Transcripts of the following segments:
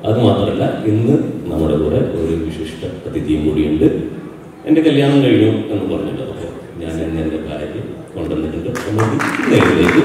അത് മാത്രമല്ല ഇന്ന് നമ്മുടെ കൂടെ ഒരു വിശിഷ്ട അതിഥിയും കൂടിയുണ്ട് എൻ്റെ കല്യാണം കഴിഞ്ഞു എന്ന് പറഞ്ഞല്ലോ അപ്പോൾ ഞാൻ ഇന്ന് എൻ്റെ ഭാര്യ കൊണ്ടുവന്നിട്ടുണ്ട് നമുക്ക് നേരിലേക്ക്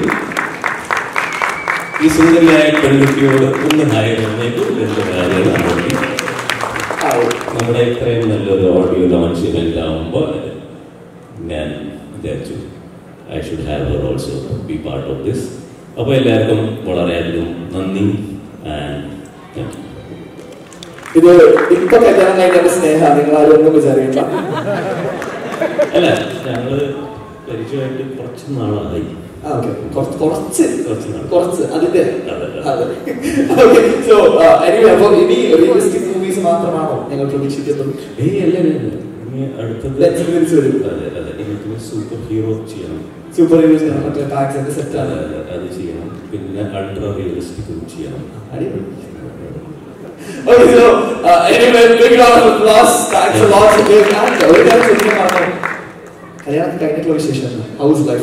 ഈ സുന്ദരിയായ പെൺകുട്ടിയോട് ഒന്ന് ഹായ് പറഞ്ഞേക്കും എൻ്റെ ഭാര്യ നമുക്ക് നമ്മുടെ ഇത്രയും നല്ലൊരു ഓഡിയോ ലോഞ്ച് ഇവന്റ് ആവുമ്പോൾ ഞാൻ വിചാരിച്ചു I should have her also be part of this അപ്പോൾ എല്ലാവർക്കും വളരെയധികം നന്ദി ആൻഡ് താങ്ക് യു ഇത് ഇപ്പൊ കല്യാണം കഴിഞ്ഞ സ്നേഹ നിങ്ങൾ ആരും ഒന്നും വിചാരിക്കണ്ട അല്ല ഞങ്ങള് പരിചയമായിട്ട് കുറച്ച് നാളായി ആ, okay. കുറച്ച് കുറച്ച് കുറച്ച് നാൾ. കുറച്ച് അതിന്റെ അതെ, അതെ ഓക്കെ സോ എനിവേ അപ്പൊ ഇനി റിയലിസ്റ്റിക് മൂവീസ് മാത്രമാണോ ഞങ്ങൾ പ്രതീക്ഷിക്കുന്നത് ഏയ് അല്ല അല്ല, അല്ല. ഇനി അടുത്തത് Let's തിരിച്ച് വരും. അതെ അതെ എനിക്ക് സൂപ്പർ ഹീറോ ചെയ്യണം സൂപ്പർ ഹീറോസ് മറ്റേ ടാക്സ് ഒക്കെ സെറ്റ് അതെ ആണ് അതെ അത് ചെയ്യണം പിന്നെ അൾട്രാ റിയലിസ്റ്റിക്കും ചെയ്യണം അടിപൊളി Okay, so uh, anyway, big round of applause. Thanks a lot for being here. ഒരു കാര്യം ചോദിക്കാൻ മറന്നു. കല്യാണം കഴിഞ്ഞിട്ടുള്ള വിശേഷം house life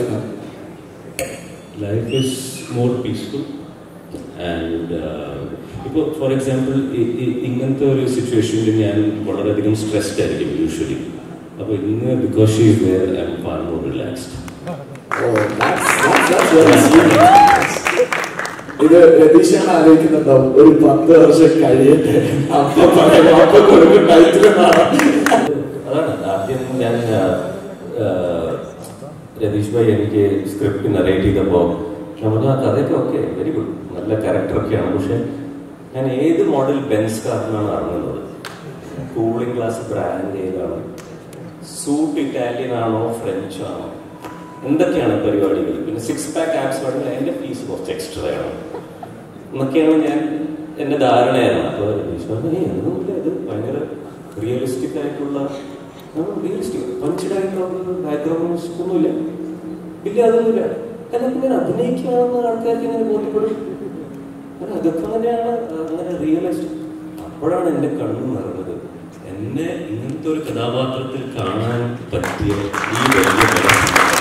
life is more peaceful and ഇപ്പോൾ ഫോർ എക്സാമ്പിൾ ഇങ്ങനത്തെ ഒരു സിറ്റുവേഷനിൽ ഞാൻ വളരെയധികം സ്ട്രെസ്ഡ് ആയിരിക്കും യൂഷ്വലി അപ്പോൾ ഇന്ന് because she is where I am far more relaxed Oh, that's, that's, that's very sweet. ഇത് രതീഷൻ ആലോചിക്കുന്നുണ്ടാവും ഒരു പത്ത് വർഷം കഴിയട്ടെ അപ്പൊ പറയും അപ്പൊ കൊടുക്കും ടൈറ്റിൽ എന്നാണ് അതാണ് ആദ്യം ഞാൻ ആ, ആ, രതീഷ് ഭായി എനിക്ക് സ്ക്രിപ്റ്റ് നറേറ്റ് ചെയ്തപ്പോൾ നമ്മൾ ആ കഥയൊക്കെ ഓക്കെ വെരി ഗുഡ് നല്ല ക്യാരക്ടറൊക്കെയാണ് പക്ഷെ ഞാൻ ഏത് മോഡൽ ബെൻസ് കാറിനാണ് ഇറങ്ങുന്നത് കൂളിംഗ് ഗ്ലാസ് ബ്രാൻഡ് ഏതാണ് സൂട്ട് ഇറ്റാലിയൻ ആണോ ഫ്രഞ്ച് ആണോ എന്തൊക്കെയാണ് പരിപാടികൾ പിന്നെ സിക്സ് പാക്ക് ആപ്സ് വേണമെങ്കിൽ അതിന്റെ ഫീസ് കുറച്ച് എക്സ്ട്രാ ആണ് എന്നൊക്കെയാണ് ഞാൻ എന്റെ ധാരണയാണ് അപ്പോൾ രതീഷ് പറഞ്ഞു "ഏയ്, ഒന്നുമില്ല ഇത് ഭയങ്കര റിയലിസ്റ്റിക് ആയിട്ടുള്ള റിയലിസ്റ്റിക് പഞ്ചഡ് ആയിട്ടുള്ള ബാക്ക്ഗ്രൗണ്ട് മ്യൂസിക് ഒന്നുമില്ല ഇല്ല അതൊന്നുമില്ല കാരണം ഇങ്ങനെ അഭിനയിക്കുകയാണെന്ന് ആൾക്കാർക്ക് ഇങ്ങനെ ബോധ്യപ്പെടും കാരണം അതൊക്കെ തന്നെയാണ് അങ്ങനെ റിയലിസ്റ്റിക് അപ്പോഴാണ് എൻ്റെ കണ്ണു നിറഞ്ഞത് എന്നെ ഇങ്ങനത്തെ ഒരു കഥാപാത്രത്തിൽ കാണാൻ പറ്റിയ ഈ വലിയ കഥ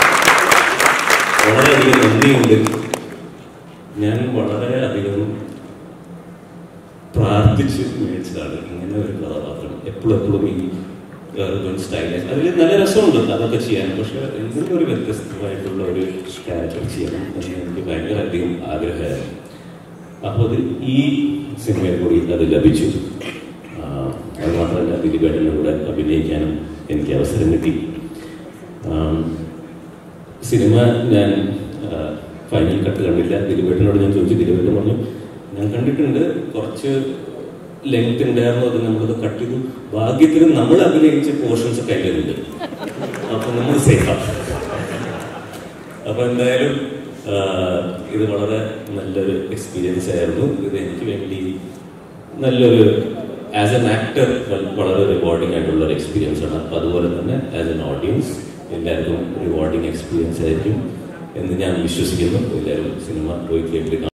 വളരെയധികം നന്ദിയുണ്ട് ഞാൻ വളരെയധികം പ്രാർത്ഥിച്ച് മേടിച്ചതാണ് ഇങ്ങനെ ഒരു കഥാപാത്രം എപ്പോഴും എപ്പോഴും ഈ സ്റ്റൈലൈസ് അതിൽ നല്ല രസമുണ്ട് അതൊക്കെ ചെയ്യാൻ പക്ഷെ എന്തെങ്കിലും ഒരു വ്യത്യസ്തമായിട്ടുള്ള ഒരു ക്യാരക്ടർ ചെയ്യണം എന്ന് എനിക്ക് ഭയങ്കര അധികം ആഗ്രഹമായിരുന്നു അപ്പോൾ അത് ഈ സിനിമയിൽ കൂടി അത് ലഭിച്ചു ആ, അത് മാത്രമല്ല ദിലീപേട്ടൻ്റെ കൂടെ അഭിനയിക്കാനും എനിക്ക് അവസരം കിട്ടി ആം, സിനിമ ഞാൻ ഫൈനൽ കട്ട് കണ്ടില്ല ദിലീപേട്ടനോട് ഞാൻ ചോദിച്ചു ദിലീപേട്ടൻ പറഞ്ഞു ഞാൻ കണ്ടിട്ടുണ്ട് കുറച്ച് ലെങ്ത് ഉണ്ടായിരുന്നു അത് നമ്മളത് കട്ട് ചെയ്തു ഭാഗ്യത്തിന് നമ്മൾ അഭിനയിച്ച പോർഷൻസ് ഒക്കെ അതിലുണ്ട് അപ്പൊ നമ്മൾ സേഫാണ് അപ്പൊ എന്തായാലും ആ, ഇത് വളരെ നല്ലൊരു എക്സ്പീരിയൻസ് ആയിരുന്നു ഇത് എനിക്ക് വേണ്ടി നല്ലൊരു ആസ് എൻ ആക്ടർ വളരെ റിവാർഡിംഗ് ആയിട്ടുള്ള ഒരു എക്സ്പീരിയൻസ് ആണ് അപ്പൊ അതുപോലെ തന്നെ ആസ് എൻ ഓഡിയൻസ് എല്ലാവർക്കും റിവാർഡിംഗ് എക്സ്പീരിയൻസ് ആയിരിക്കും എന്ന് ഞാൻ വിശ്വസിക്കുന്നു എല്ലാവരും സിനിമ പോയി കേട്ടിട്ട്